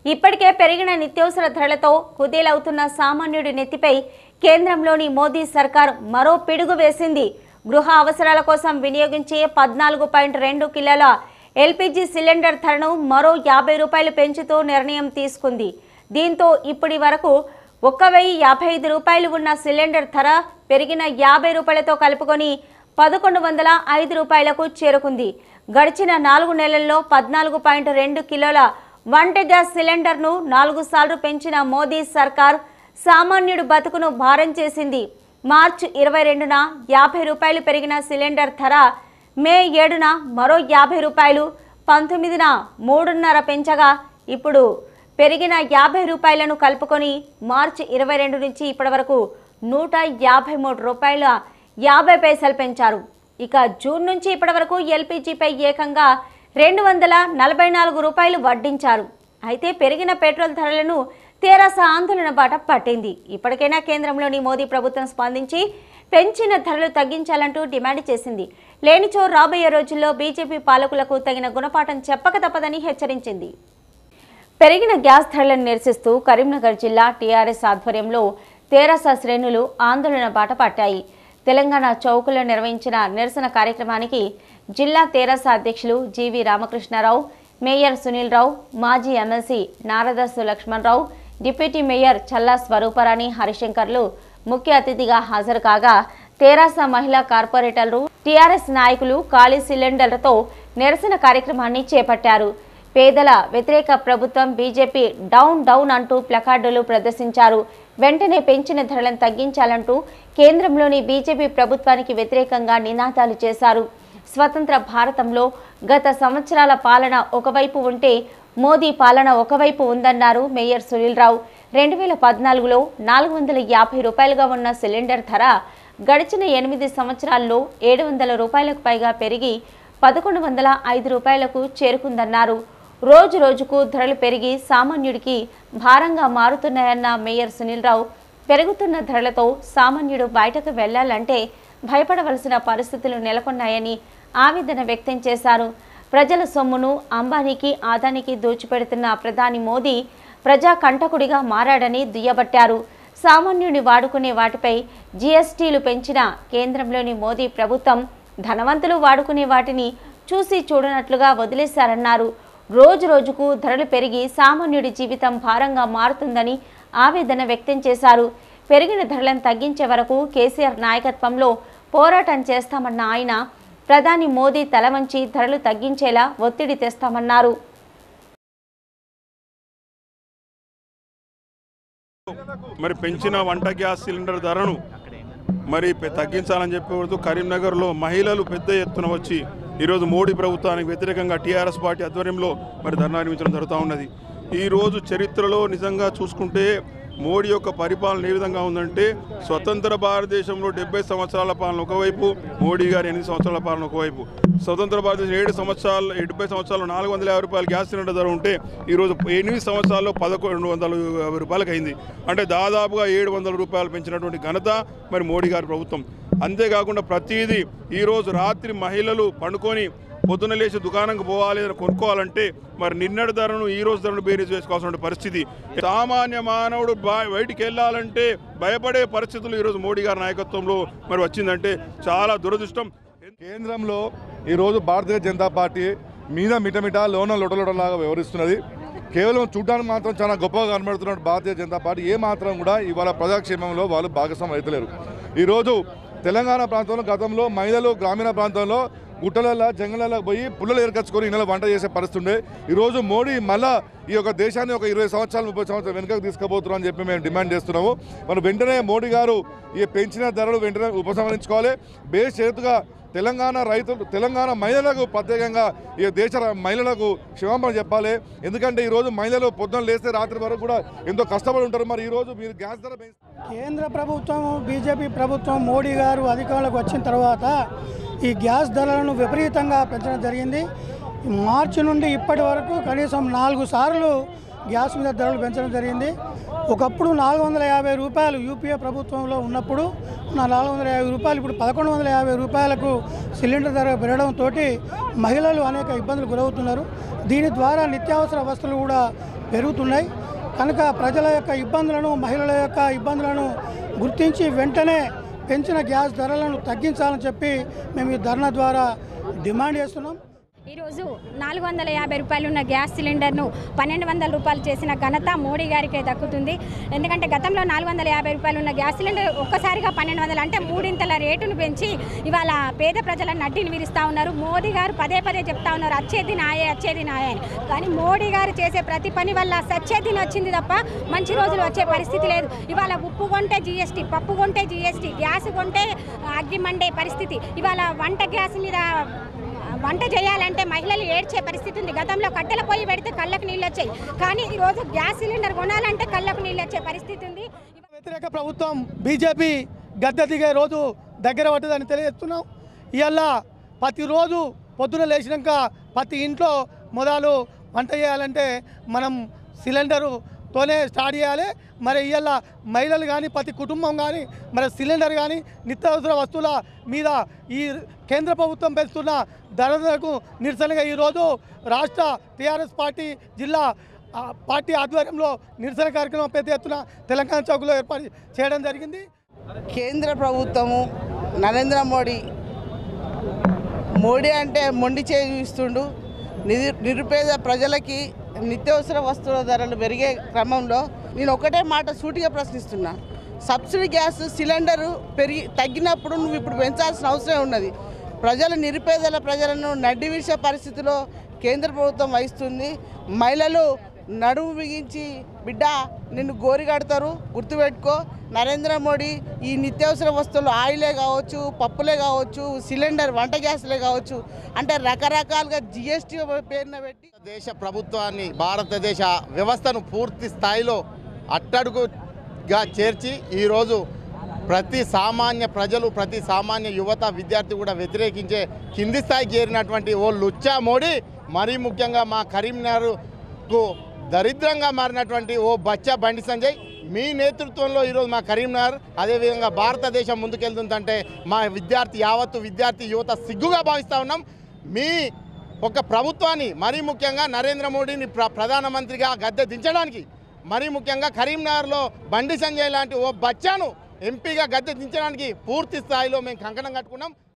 ఇప్పటికే పెరిగిన నిత్యావసర ధరలతో కుదేలవుతున్న సామాన్యుడి నెత్తిపై కేంద్రంలోని మోదీ సర్కార్ మరో పిడుగు వేసింది గృహ అవసరాల కోసం వినియోగించే పద్నాలుగు పాయింట్ రెండు కిలోల ఎల్పిజి సిలిండర్ ధరను మరో యాభై రూపాయలు పెంచుతూ నిర్ణయం తీసుకుంది దీంతో ఇప్పటి వరకు ఒక్క వెయ్యి యాభై ఐదు రూపాయలు ఉన్న సిలిండర్ ధర పెరిగిన యాభై రూపాయలతో కలుపుకొని పదకొండు వందల ఐదు రూపాయలకు చేరుకుంది గడిచిన నాలుగు నెలల్లో పద్నాలుగు పాయింట్ రెండు కిలోల వంట గ్యాస్ సిలిండర్ను నాలుగు సార్లు పెంచిన మోదీ సర్కార్ సామాన్యుడు బతుకును భారం చేసింది మార్చి ఇరవై రెండున యాభై రూపాయలు పెరిగిన సిలిండర్ ధర మే ఏడున మరో యాభై రూపాయలు పంతొమ్మిదిన మూడున్నర పెంచగా ఇప్పుడు పెరిగిన యాభై రూపాయలను కలుపుకొని మార్చి ఇరవై రెండు నుంచి ఇప్పటి వరకు నూట యాభై మూడు రూపాయల యాభై పైసలు పెంచారు ఇక జూన్ నుంచి ఇప్పటి వరకు ఎల్పిజిపై ఏకంగా రెండు వందల నలభై నాలుగు రూపాయలు వడ్డించారు అయితే పెరిగిన పెట్రోల్ ధరలను తెరాస ఆందోళన బాట పట్టింది ఇప్పటికైనా కేంద్రంలోని మోదీ ప్రభుత్వం స్పందించి పెంచిన ధరలు తగ్గించాలంటూ డిమాండ్ చేసింది లేనిచో రాబోయే రోజుల్లో బీజేపీ పాలకులకు తగిన గుణపాఠం చెప్పక తప్పదని హెచ్చరించింది పెరిగిన గ్యాస్ ధరలను నిరసిస్తూ కరీంనగర్ జిల్లా టీఆర్ఎస్ ఆధ్వర్యంలో తెరాస శ్రేణులు ఆందోళన బాట పట్టాయి తెలంగాణ చౌకులో నిర్వహించిన నిరసన కార్యక్రమానికి జిల్లా తెరాస అధ్యక్షులు జీవి రామకృష్ణారావు మేయర్ సునీల్ రావు మాజీ MLC Naradasu Lakshmana Rao deputy mayor Challa Swarupa Rani హరిశంకర్లు ముఖ్య అతిథిగా హాజరు కాగా తెరాస మహిళా కార్పొరేటర్లు టీఆర్ఎస్ నాయకులు ఖాళీ సిలిండర్లతో నిరసన కార్యక్రమాన్ని చేపట్టారు పేదల వ్యతిరేక ప్రభుత్వం బీజేపీ డౌన్ డౌన్ అంటూ ప్లకార్డులు ప్రదర్శించారు వెంటనే పెంచిన ధరలను తగ్గించాలంటూ కేంద్రంలోని బీజేపీ ప్రభుత్వానికి వ్యతిరేకంగా నినాదాలు చేశారు స్వతంత్ర భారతంలో గత సంవత్సరాల పాలన ఒకవైపు ఉంటే మోదీ పాలన ఒకవైపు ఉందన్నారు మేయర్ సునీల్ రావు రెండు వేల పద్నాలుగులో నాలుగు వందల యాభై రూపాయలుగా ఉన్న సిలిండర్ ధర గడిచిన ఎనిమిది సంవత్సరాల్లో ఏడు వందల రూపాయలకు పైగా పెరిగి పదకొండు వందల ఐదు రూపాయలకు చేరుకుందన్నారు రోజు రోజుకు ధరలు పెరిగి సామాన్యుడికి భారంగా మారుతున్నాయన్న మేయర్ సునీల్ రావు పెరుగుతున్న ధరలతో సామాన్యుడు బయటకు వెళ్లాలంటే భయపడవలసిన పరిస్థితులు నెలకొన్నాయని ఆవేదన వ్యక్తం చేశారు ప్రజల సొమ్మును అంబానీకి ఆదానికి దోచిపెడుతున్న ప్రధాని మోదీ ప్రజా కంటకుడిగా మారాడని దుయ్యబట్టారు సామాన్యుని వాడుకునే వాటిపై జీఎస్టీలు పెంచిన కేంద్రంలోని మోదీ ప్రభుత్వం ధనవంతులు వాడుకునే వాటిని చూసి చూడనట్లుగా వదిలేశారన్నారు రోజు రోజుకు ధరలు పెరిగి సామాన్యుడి జీవితం భారంగా మారుతుందని ఆవేదన వ్యక్తం చేశారు పెరిగిన ధరలను తగ్గించే వరకు కేసీఆర్ నాయకత్వంలో పోరాటం చేస్తామన్న ఆయన ప్రధాని మోదీ తల వంచి ధరలు తగ్గించేలా ఒత్తిడి తెస్తామన్నారు మరి పెంచిన వంట గ్యాస్ సిలిండర్ ధరను మరి పె- తగ్గించాలని చెప్పేందుకు కరీంనగర్లో మహిళలు పెద్ద ఎత్తున వచ్చి ఈరోజు మోడీ ప్రభుత్వానికి వ్యతిరేకంగా టీఆర్ఎస్ పార్టీ ఆధ్వర్యంలో మరి ధర్నా నిర్మించడం జరుగుతూ ఉన్నది ఈరోజు చరిత్రలో నిజంగా చూసుకుంటే మోడీ యొక్క పరిపాలన ఏ విధంగా ఉందంటే స్వతంత్ర భారతదేశంలో డెబ్బై సంవత్సరాల పాలన ఒకవైపు మోడీ గారి ఎనిమిది సంవత్సరాల పాలన ఒకవైపు స్వతంత్ర భారతదేశం ఏడు సంవత్సరాలు డెబ్బై సంవత్సరాలు నాలుగు వందల యాభై రూపాయలు గ్యాస్ సిలిండర్ ధర ఉంటే ఈరోజు ఎనిమిది సంవత్సరాల్లో పదకొండు వందల యాభై రూపాయలకు అయింది అంటే దాదాపుగా ఏడు వందల రూపాయలు పెంచినటువంటి ఘనత మరి మోడీ గారి ప్రభుత్వం అంతేకాకుండా ప్రతిదీ ఈరోజు రాత్రి మహిళలు పండుకొని పొద్దున లేచి దుకాణంకి పోవాలి ఏదైనా కొనుక్కోవాలంటే మరి నిన్నటి ధరను ఈ రోజు ధరను బేరీజ్ వేసుకోవాల్సిన పరిస్థితి సామాన్య మానవుడు బా- బయటికి వెళ్ళాలంటే భయపడే పరిస్థితులు ఈరోజు మోడీ గారి నాయకత్వంలో మరి వచ్చిందంటే చాలా దురదృష్టం కేంద్రంలో ఈరోజు భారతీయ జనతా పార్టీ మీద మిటమిట లోన లొటలొటలాగా వ్యవహరిస్తున్నది కేవలం చూడడానికి మాత్రం చాలా గొప్పగా కనబడుతున్న భారతీయ జనతా పార్టీ ఏ మాత్రం కూడా ఇవాళ ప్రజాక్షేమంలో వాళ్ళు భాగస్వామ్యం అవుతలేరు ఈరోజు తెలంగాణ ప్రాంతంలో గతంలో మహిళలు గ్రామీణ ప్రాంతంలో గుట్టలలో జంగలలో పోయి పుల్లలు ఏర్కచ్చుకొని ఇళ్ళలో వంట చేసే పరిస్థితి ఉండే ఈరోజు మోడీ మళ్ళా ఈ యొక్క దేశాన్ని ఒక ఇరవై సంవత్సరాలు ముప్పై సంవత్సరాలు వెనుకకు తీసుకుపోతున్నాం అని చెప్పి మేము డిమాండ్ చేస్తున్నాము మరి వెంటనే మోడీ గారు ఈ పెంచిన ధరలు వెంటనే ఉపసంహరించుకోవాలి బేస్ చేతుగా తెలంగాణ రైతులు తెలంగాణ మహిళలకు ప్రత్యేకంగా ఈ దేశ ర- మహిళలకు క్షమాపణ చెప్పాలి ఎందుకంటే ఈరోజు మహిళలు పొద్దున లేస్తే రాత్రి వరకు కూడా ఎంతో కష్టపడి ఉంటారు మరి ఈరోజు మీరు గ్యాస్ ధర పెంచి కేంద్ర ప్రభుత్వం బీజేపీ ప్రభుత్వం మోడీ గారు అధికారంలోకి వచ్చిన తర్వాత ఈ గ్యాస్ ధరలను విపరీతంగా పెంచడం జరిగింది మార్చి నుండి ఇప్పటి వరకు కనీసం నాలుగు సార్లు గ్యాస్ మీద ధరలు పెంచడం జరిగింది ఒకప్పుడు నాలుగు వందల యాభై రూపాయలు యూపీఏ ప్రభుత్వంలో ఉన్నప్పుడు నా నాలుగు వందల యాభై రూపాయలు ఇప్పుడు పదకొండు వందల యాభై రూపాయలకు సిలిండర్ ధర పెరగడంతో మహిళలు అనేక ఇబ్బందులు గురవుతున్నారు దీని ద్వారా నిత్యావసర వస్తువులు కూడా పెరుగుతున్నాయి కనుక ప్రజల యొక్క ఇబ్బందులను మహిళల యొక్క ఇబ్బందులను గుర్తించి వెంటనే పెంచిన గ్యాస్ ధరలను తగ్గించాలని చెప్పి మేము ఈ ధర్నా ద్వారా డిమాండ్ చేస్తున్నాం ఈరోజు నాలుగు వందల యాభై రూపాయలు ఉన్న గ్యాస్ సిలిండర్ను పన్నెండు వందల రూపాయలు చేసిన ఘనత మోడీ గారికే దక్కుతుంది ఎందుకంటే గతంలో నాలుగు వందల యాభై రూపాయలు ఉన్న గ్యాస్ సిలిండర్ ఒక్కసారిగా పన్నెండు వందలు అంటే మూడింతల రేటును పెంచి ఇవాళ పేద ప్రజల నడ్డిని విరుస్తూ ఉన్నారు మోదీ గారు పదే పదే చెప్తా ఉన్నారు వచ్చేది నాయే వచ్చేది నాయే అని కానీ మోడీ గారు చేసే ప్రతి పని వల్ల సచ్చేదిని వచ్చింది తప్ప మంచి రోజులు వచ్చే పరిస్థితి లేదు ఇవాళ ఉప్పు కొంటే జీఎస్టీ పప్పు కొంటే జీఎస్టీ గ్యాస్ కొంటే అగ్గి మండే పరిస్థితి ఇవాళ వంట గ్యాస్ మీద వంట చేయాలంటే మహిళలు ఏడ్చే పరిస్థితి ఉంది గతంలో కట్టెల పొయ్యి పెడితే కళ్ళకు నీళ్ళు వచ్చాయి కానీ ఈరోజు గ్యాస్ సిలిండర్ కొనాలంటే కళ్ళకు నీళ్ళు వచ్చే పరిస్థితి ఉంది వ్యతిరేక ప్రభుత్వం బీజేపీ గద్దె దిగే రోజు దగ్గర పట్టదని తెలియజేస్తున్నాం ఇవాళ ప్రతిరోజు పొద్దున లేచినాక ప్రతి ఇంట్లో మొదలు వంట చేయాలంటే మనం సిలిండరుతోనే స్టార్ట్ చేయాలి మరి ఇవాళ మహిళలు కానీ ప్రతి కుటుంబం కానీ మరి సిలిండర్ కానీ నిత్యావసర వస్తువుల మీద ఈ కేంద్ర ప్రభుత్వం పెంచుతున్న ధరలకు నిరసనగా ఈరోజు రాష్ట్ర టీఆర్ఎస్ పార్టీ జిల్లా ఆ పార్టీ ఆధ్వర్యంలో నిరసన కార్యక్రమం పెద్ద ఎత్తున తెలంగాణ చౌక్లో ఏర్పాటు చేయడం జరిగింది కేంద్ర ప్రభుత్వము నరేంద్ర మోడీ మోడీ అంటే మొండి చేయి చూస్తుండు నిరు నిరుపేద ప్రజలకి నిత్యావసర వస్తువుల ధరలు పెరిగే క్రమంలో నేను ఒకటే మాట సూటిగా ప్రశ్నిస్తున్నా సబ్సిడీ గ్యాస్ సిలిండరు పెరిగి తగ్గినప్పుడు నువ్వు ఇప్పుడు పెంచాల్సిన అవసరం ఉన్నది ప్రజల నిరుపేదల ప్రజలను నడ్డి విడిచే పరిస్థితిలో కేంద్ర ప్రభుత్వం వహిస్తుంది మహిళలు నడుము బిగించి బిడ్డ నిన్ను గోరి కడతారు గుర్తుపెట్టుకో నరేంద్ర మోడీ ఈ నిత్యావసర వస్తువులు ఆయిలే కావచ్చు పప్పులే కావచ్చు సిలిండర్ వంట గ్యాస్లే కావచ్చు అంటే రకరకాలుగా జిఎస్టీ పేరున పెట్టి దేశ ప్రభుత్వాన్ని భారతదేశ వ్యవస్థను పూర్తి స్థాయిలో అట్టడుగుగా చేర్చి ఈరోజు ప్రతి సామాన్య ప్రజలు ప్రతి సామాన్య యువత విద్యార్థి కూడా వ్యతిరేకించే కింది స్థాయికి చేరినటువంటి ఓ లుచ్చా మోడీ మరీ ముఖ్యంగా మా కరీంనగర్కు దరిద్రంగా మారినటువంటి ఓ బచ్చా బండి సంజయ్ మీ నేతృత్వంలో ఈరోజు మా కరీంనగర్ అదేవిధంగా భారతదేశం ముందుకెళ్తుందంటే మా విద్యార్థి యావత్తు విద్యార్థి యువత సిగ్గుగా భావిస్తూ ఉన్నాం మీ ఒక ప్రభుత్వాన్ని మరీ ముఖ్యంగా నరేంద్ర మోడీని ప్ర ప్రధానమంత్రిగా గద్దె దించడానికి మరీ ముఖ్యంగా కరీంనగర్లో బండి సంజయ్ లాంటి ఓ బచ్చాను ఎంపీగా గద్దె దించడానికి పూర్తి స్థాయిలో మేము కంకణం కట్టుకున్నాం